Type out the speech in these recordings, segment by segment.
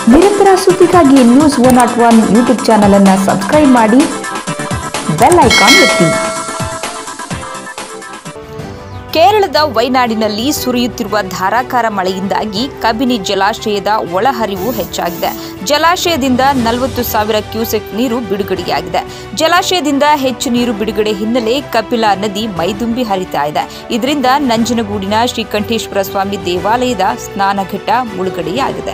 ನಿರಂತರ ಸುದ್ದಿಗಾಗಿ news one not one YouTube channel ಅನ್ನು ಸಬ್ಸ್ಕ್ರೈಬ್ ಮಾಡಿ ಬೆಲ್ ಐಕಾನ್ ಒತ್ತಿ ಕೇರಳದ ವೈನಾಡಿನಲ್ಲಿ ಸುರಿಯುತ್ತಿರುವ ಧಾರಾಕಾರ ಮಳೆಯಿಂದಾಗಿ ಕಬಿನಿ ಜಲಾಶಯದ ಒಳಹರಿವು ಹೆಚ್ಚಾಗಿದೆ ಜಲಾಶಯದಿಂದ ನಲವತ್ತು ಸಾವಿರ ಕ್ಯೂಸೆಕ್ ನೀರು ಬಿಡುಗಡೆಯಾಗಿದೆ ಜಲಾಶಯದಿಂದ ಹೆಚ್ಚು ನೀರು ಬಿಡುಗಡೆ ಹಿನ್ನೆಲೆ ಕಪಿಲಾ ನದಿ ಮೈದುಂಬಿ ಹರಿತಾ ಇದೆ ಇದರಿಂದ ನಂಜನಗೂಡಿನ ಶ್ರೀಕಂಠೇಶ್ವರ ಸ್ವಾಮಿ ದೇವಾಲಯದ ಸ್ನಾನಘಟ್ಟ ಮುಳುಗಡೆಯಾಗಿದೆ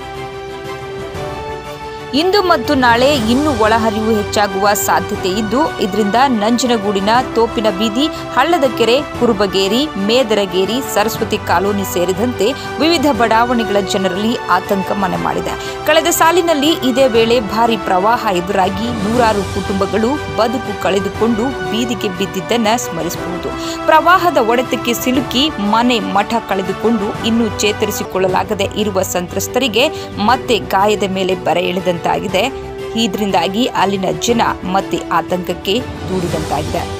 ಇಂದು ಮತ್ತು ನಾಳೆ ಇನ್ನೂ ಒಳಹರಿವು ಹೆಚ್ಚಾಗುವ ಸಾಧ್ಯತೆ ಇದ್ದು ಇದರಿಂದ ನಂಜನಗೂಡಿನ ತೋಪಿನ ಬೀದಿ ಹಳ್ಳದ ಕೆರೆ ಕುರುಬಗೇರಿ ಮೇದರಗೇರಿ ಸರಸ್ವತಿ ಕಾಲೋನಿ ಸೇರಿದಂತೆ ವಿವಿಧ ಬಡಾವಣೆಗಳ ಜನರಲ್ಲಿ ಆತಂಕ ಮನೆ ಮಾಡಿದೆ ಕಳೆದ ಸಾಲಿನಲ್ಲಿ ಇದೇ ವೇಳೆ ಭಾರಿ ಪ್ರವಾಹ ಎದುರಾಗಿ ನೂರಾರು ಕುಟುಂಬಗಳು ಬದುಕು ಕಳೆದುಕೊಂಡು ಬೀದಿಗೆ ಬಿದ್ದಿದ್ದನ್ನ ಸ್ಮರಿಸಬಹುದು ಪ್ರವಾಹದ ಒಡೆತಕ್ಕೆ ಸಿಲುಕಿ ಮನೆ ಮಠ ಕಳೆದುಕೊಂಡು ಇನ್ನೂ ಚೇತರಿಸಿಕೊಳ್ಳಲಾಗದೆ ಇರುವ ಸಂತ್ರಸ್ತರಿಗೆ ಮತ್ತೆ ಗಾಯದ ಮೇಲೆ ಬರೆ ಎಳೆದಂತಾಗಿದೆ ಇದರಿಂದಾಗಿ ಅಲ್ಲಿನ ಜನ ಮತ್ತೆ ಆತಂಕಕ್ಕೆ ದೂಡಿದಂತಾಗಿದೆ